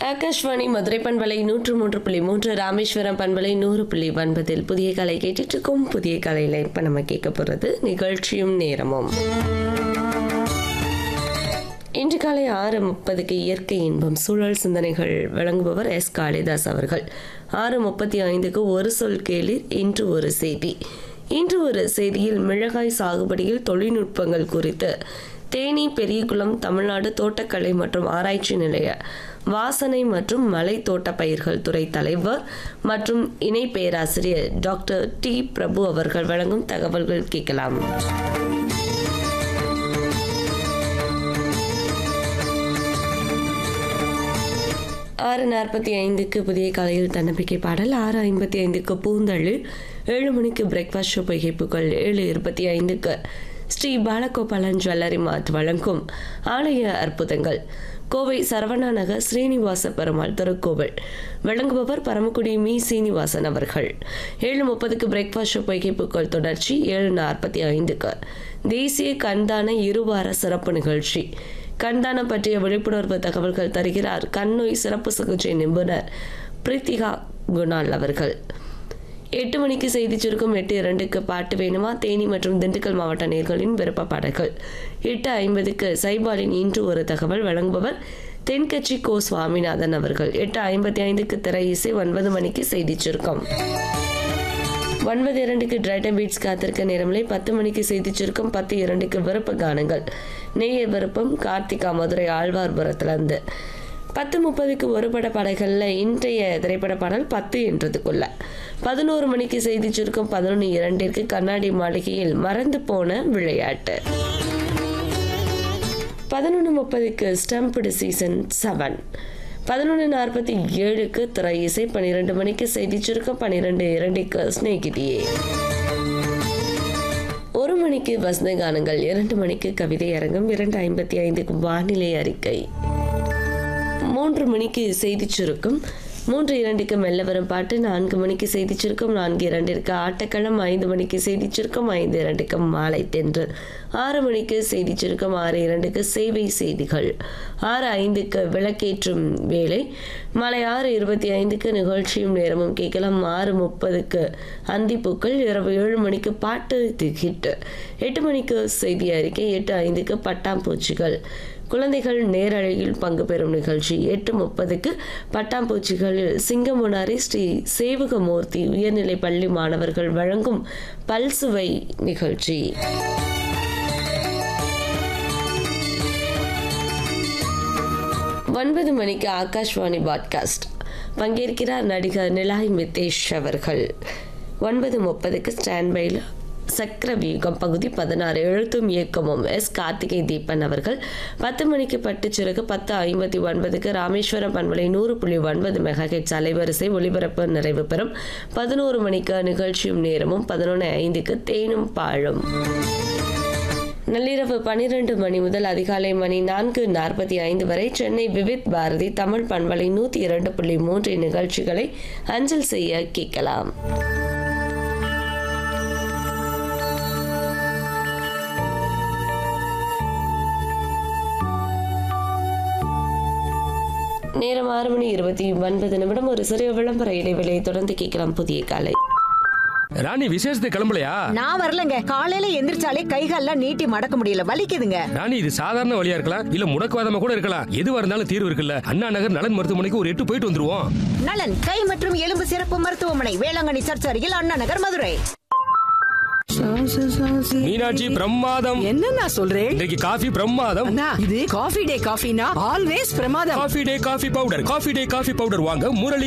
ஆகாஷ்வாணி மதுரை பண்பலை நூற்று மூன்று புள்ளி மூன்று ராமேஸ்வரம் பண்பலை நூறு புள்ளி ஒன்பதில் புதிய கலை கேட்டுட்டு இருக்கோம் புதிய கலையில் இப்போ நம்ம கேட்க போகிறது நிகழ்ச்சியும் நேரமும் இன்று காலை ஆறு முப்பதுக்கு இயற்கை இன்பம் சூழல் சிந்தனைகள் வழங்குபவர் எஸ் காளிதாஸ் அவர்கள் ஆறு முப்பத்தி ஐந்துக்கு ஒரு சொல் கேளிர் இன்று ஒரு செய்தி இன்று ஒரு செய்தியில் மிளகாய் சாகுபடியில் தொழில்நுட்பங்கள் குறித்து தேனி பெரியகுளம் தமிழ்நாடு தோட்டக்கலை மற்றும் ஆராய்ச்சி நிலைய வாசனை மற்றும் மலை தோட்ட பயிர்கள் துறை தலைவர் மற்றும் இணை பேராசிரியர் டாக்டர் டி பிரபு அவர்கள் வழங்கும் தகவல்கள் கேட்கலாம் ஆறு நாற்பத்தி ஐந்துக்கு புதிய காலையில் தன்னம்பிக்கை பாடல் ஆறு ஐம்பத்தி ஐந்துக்கு பூந்தழு ஏழு மணிக்கு பிரேக்ஃபாஸ்ட் ஷோ பகிப்புகள் ஏழு இருபத்தி ஐந்துக்கு ஸ்ரீ பாலகோபாலன் ஜுவல்லரி மார்ட் வழங்கும் ஆலய அற்புதங்கள் கோவை சரவணா நகர் ஸ்ரீனிவாச பெருமாள் திருக்கோவில் வழங்குபவர் பரமக்குடி மீ சீனிவாசன் அவர்கள் ஏழு முப்பதுக்கு பிரேக்ஃபாஸ்ட் ஷோ பகிப்புகள் தொடர்ச்சி ஏழு நாற்பத்தி ஐந்துக்கு தேசிய கண்தான இருவார சிறப்பு நிகழ்ச்சி கண்தானம் பற்றிய விழிப்புணர்வு தகவல்கள் தருகிறார் கண்ணோய் சிறப்பு சிகிச்சை நிபுணர் பிரித்திகா குணால் அவர்கள் எட்டு மணிக்கு செய்தி சுருக்கம் எட்டு இரண்டுக்கு பாட்டு வேணுமா தேனி மற்றும் திண்டுக்கல் மாவட்ட நேர்களின் விருப்ப பாடல்கள் எட்டு ஐம்பதுக்கு சைபாலின் இன்று ஒரு தகவல் வழங்குபவர் தென்கட்சி கோ சுவாமிநாதன் அவர்கள் எட்டு ஐம்பத்தி ஐந்துக்கு திரை இசை ஒன்பது மணிக்கு செய்தி சுருக்கம் ஒன்பது இரண்டுக்கு டிரைட்டன் பீட்ஸ் காத்திருக்க நேரமில்லை பத்து மணிக்கு செய்தி சுருக்கம் பத்து இரண்டுக்கு விருப்ப கானங்கள் நேய விருப்பம் கார்த்திகா மதுரை ஆழ்வார்புரத்துலேருந்து பத்து முப்பதுக்கு ஒரு பட பாடல்களில் இன்றைய திரைப்பட பாடல் பத்து என்றதுக்குள்ள பதினோரு மணிக்கு செய்தி சுருக்கம் பதினொன்று இரண்டிற்கு கண்ணாடி மாளிகையில் மறந்து போன விளையாட்டு பதினொன்று முப்பதுக்கு ஸ்டம்ப்டு சீசன் செவன் பதினொன்று நாற்பத்தி ஏழுக்கு திரை இசை பன்னிரெண்டு மணிக்கு செய்தி சுருக்கம் பன்னிரெண்டு இரண்டுக்கு ஸ்நேகிதியே ஒரு மணிக்கு வசந்த கானங்கள் இரண்டு மணிக்கு கவிதை அரங்கம் இரண்டு ஐம்பத்தி ஐந்துக்கு வானிலை அறிக்கை மூன்று மணிக்கு செய்தி சுருக்கம் மூன்று இரண்டுக்கு மெல்ல வரும் பாட்டு நான்கு மணிக்கு செய்தி சுருக்கம் நான்கு இரண்டிற்கு ஆட்டக்களம் ஐந்து மணிக்கு செய்தி சுருக்கம் ஐந்து இரண்டுக்கு மாலை தென்றல் ஆறு மணிக்கு செய்தி சுருக்கம் ஆறு இரண்டுக்கு சேவை செய்திகள் ஆறு ஐந்துக்கு விளக்கேற்றும் வேலை மாலை ஆறு இருபத்தி ஐந்துக்கு நிகழ்ச்சியும் நேரமும் கேட்கலாம் ஆறு முப்பதுக்கு அந்திப்பூக்கள் இரவு ஏழு மணிக்கு பாட்டு திகிட்டு எட்டு மணிக்கு செய்தி அறிக்கை எட்டு ஐந்துக்கு பட்டாம்பூச்சிகள் குழந்தைகள் நேரலையில் பங்கு பெறும் நிகழ்ச்சி எட்டு முப்பதுக்கு பட்டாம்பூச்சிகளில் சிங்கமுனாரி ஸ்ரீ சேவகமூர்த்தி உயர்நிலை பள்ளி மாணவர்கள் வழங்கும் பல்சுவை நிகழ்ச்சி ஒன்பது மணிக்கு ஆகாஷ்வாணி பாட்காஸ்ட் பங்கேற்கிறார் நடிகர் நிலாய் மித்தேஷ் அவர்கள் ஒன்பது முப்பதுக்கு ஸ்டாண்ட்பையில் சக்கரவியூகம் பகுதி பதினாறு எழுத்தும் இயக்கமும் எஸ் கார்த்திகை தீபன் அவர்கள் பத்து மணிக்கு பட்டுச்சிறகு பத்து ஐம்பத்தி ஒன்பதுக்கு ராமேஸ்வரம் பண்பலை நூறு புள்ளி ஒன்பது மெகாஹெட்ஸ் அலைவரிசை ஒளிபரப்பு நிறைவு பெறும் பதினோரு மணிக்கு நிகழ்ச்சியும் நேரமும் பதினொன்று ஐந்துக்கு தேனும் பாழும் நள்ளிரவு பனிரெண்டு மணி முதல் அதிகாலை மணி நான்கு நாற்பத்தி ஐந்து வரை சென்னை விவித் பாரதி தமிழ் பண்பலை நூற்றி இரண்டு புள்ளி மூன்று நிகழ்ச்சிகளை அஞ்சல் செய்ய கேட்கலாம் நேரம் ஆறு மணி இருபத்தி ஒன்பது நிமிடம் ஒரு சிறிய விளம்பர இடைவெளியை தொடர்ந்து கேட்கலாம் புதிய காலை ராணி விசேஷத்துக்கு கிளம்பலையா நான் வரலங்க காலையில எந்திரிச்சாலே கைகால்லாம் நீட்டி மடக்க முடியல வலிக்குதுங்க ராணி இது சாதாரண வழியா இருக்கலாம் இல்ல முடக்குவாதமா கூட இருக்கலாம் எதுவா இருந்தாலும் தீர்வு இருக்குல்ல அண்ணா நகர் நலன் மருத்துவமனைக்கு ஒரு எட்டு போயிட்டு வந்துருவோம் நலன் கை மற்றும் எலும்பு சிறப்பு மருத்துவமனை வேளாங்கண்ணி சர்ச் அருகில் அண்ணா நகர் மதுரை மீனாட்சி பிரமாதம் என்ன நான் சொல்றேன் இன்றைக்கு காஃபி பிரமாதம் அண்ணா இது காஃபி டே காஃபினா ஆல்வேஸ் பிரமாதம் coffee day coffee powder coffee day coffee powder வாங்க முரளி